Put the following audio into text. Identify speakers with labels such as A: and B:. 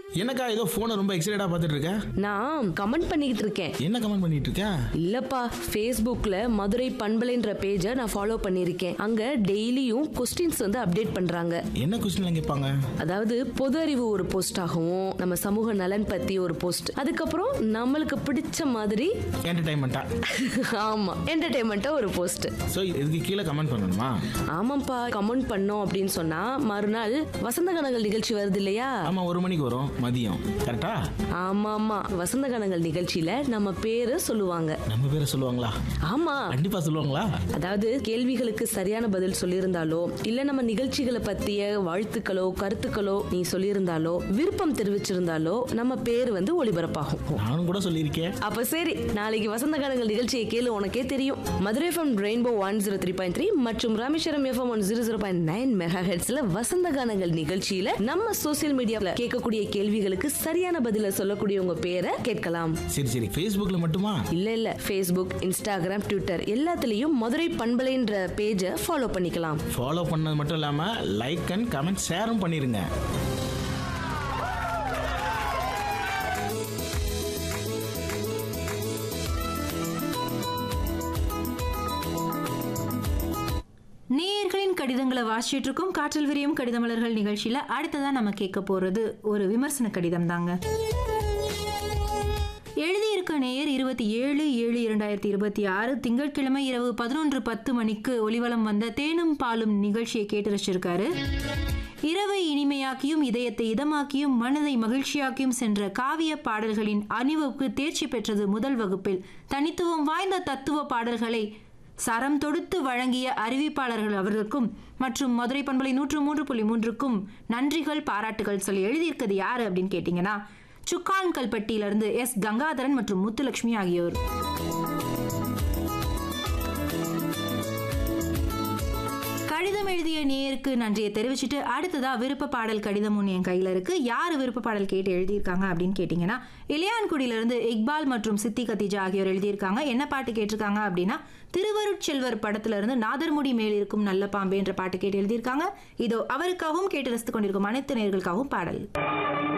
A: என்னக்கா ஏதோ போனை ரொம்ப எக்ஸைட்டடா பார்த்துட்டு இருக்க
B: நான் கமெண்ட் பண்ணிக்கிட்டு இருக்கேன்
A: என்ன கமெண்ட் பண்ணிட்டு இருக்க
B: இல்லப்பா ஃபேஸ்புக்ல மதுரை பண்பலைன்ற பேஜை நான் ஃபாலோ பண்ணியிருக்கேன் அங்க டெய்லியும் கொஸ்டின்ஸ் வந்து அப்டேட் பண்றாங்க
A: என்ன கொஸ்டின்லாம் கேட்பாங்க
B: அதாவது பொது அறிவு ஒரு போஸ்ட் ஆகவும் நம்ம சமூக நலன் பத்தி ஒரு போஸ்ட் அதுக்கப்புறம் நம்மளுக்கு பிடிச்ச மாதிரி
A: என்டர்டைன்மெண்ட்டா
B: ஆமா என்டர்டைன்மெண்ட்டா ஒரு போஸ்ட்
A: ஸோ இதுக்கு கீழே கமெண்ட் பண்ணணுமா
B: ஆமாப்பா கமெண்ட் பண்ணோம் அப்படின்னு சொன்னா மறுநாள் வசந்த கனங்கள் நிகழ்ச்சி வருது இல்லையா
A: ஆமா ஒரு மணிக்கு வரும் மதியம் கரெக்டா
B: ஆமா ஆமா வசந்த கனங்கள் நிகழ்ச்சியில நம்ம பேரு சொல்லுவாங்க
A: நம்ம பேரை சொல்லுவாங்களா
B: ஆமா
A: கண்டிப்பா சொல்லுவாங்களா
B: அதாவது கேள்விகளுக்கு சரியான பதில் சொல்லியிருந்தாலோ இல்ல நம்ம நிகழ்ச்சிகளை பத்திய வாழ்த்துக்களோ கருத்துக்களோ நீ சொல்லியிருந்தாலோ விருப்பம் தெரிவிச்சிருந்தாலோ நம்ம பேர் வந்து ஒளிபரப்பாகும்
A: நானும் கூட சொல்லியிருக்கேன்
B: அப்ப சரி நாளைக்கு வசந்த காலங்கள் நிகழ்ச்சியை கேளு உனக்கே தெரியும் Madurai FM rainbow one zero three point three மற்றும் Rameswaram FM one zero zero point nine mega ஹெட்ஸ்ல வசந்த கானங்கள் நிகழ்ச்சியில நம்ம சோசியல் மீடியாவில் கேட்கக்கூடிய கேள்விகளுக்கு சரியான பதில சொல்லக்கூடிய உங்க பேரை கேட்கலாம்
A: சரி சரி ஃபேஸ்புக்கில் மட்டுமா
B: இல்ல இல்ல ஃபேஸ்புக் இன்ஸ்டாகிராம் ட்விட்டர் எல்லாத்துலயும் மதுரை பண்பலைன்ற பேஜை ஃபாலோ பண்ணிக்கலாம்
A: ஃபாலோ பண்ணது மட்டும் இல்லாம லைக் அண்ட் கமெண்ட் ஷேரும் பண்ணிருங்க
C: நேயர்களின் கடிதங்களை வாசிச்சுட்டு இருக்கோம் காற்றில் விரியும் கடிதமலர்கள் நிகழ்ச்சியில அடுத்ததா நம்ம கேட்க போறது ஒரு விமர்சன கடிதம் தாங்க எழுதியிருக்க நேயர் இருபத்தி ஏழு ஏழு இரண்டாயிரத்தி இருபத்தி ஆறு திங்கட்கிழமை இரவு பதினொன்று பத்து மணிக்கு ஒளிவலம் வந்த தேனும் பாலும் நிகழ்ச்சியை கேட்டு ரசிச்சிருக்காரு இரவை இனிமையாக்கியும் இதயத்தை இதமாக்கியும் மனதை மகிழ்ச்சியாக்கியும் சென்ற காவிய பாடல்களின் அணிவகுப்பு தேர்ச்சி பெற்றது முதல் வகுப்பில் தனித்துவம் வாய்ந்த தத்துவ பாடல்களை சரம் தொடுத்து வழங்கிய அறிவிப்பாளர்கள் அவர்களுக்கும் மற்றும் மதுரை பண்பலை நூற்று மூன்று புள்ளி மூன்றுக்கும் நன்றிகள் பாராட்டுகள் சொல்லி எழுதியிருக்கிறது யாரு அப்படின்னு கேட்டிங்கன்னா சுக்கான் கல்பட்டியிலிருந்து எஸ் கங்காதரன் மற்றும் முத்துலட்சுமி ஆகியோர் கடிதம் எழுதிய நேருக்கு நன்றியை தெரிவிச்சுட்டு அடுத்ததா விருப்ப பாடல் கடிதம் ஒன்று என் கையில் இருக்கு யார் விருப்ப பாடல் கேட்டு எழுதியிருக்காங்க அப்படின்னு கேட்டிங்கன்னா இளையான்குடியிலிருந்து இக்பால் மற்றும் சித்தி கத்திஜா ஆகியோர் எழுதியிருக்காங்க என்ன பாட்டு கேட்டிருக்காங்க அப்படின்னா திருவருட்செல்வர் படத்துல இருந்து நாதர்முடி மேல் இருக்கும் நல்ல பாம்பே என்ற பாட்டு கேட்டு எழுதியிருக்காங்க இதோ அவருக்காகவும் கேட்டு ரசித்துக் கொண்டிருக்கும் அனைத்து நேர்களுக்காகவும் பாடல்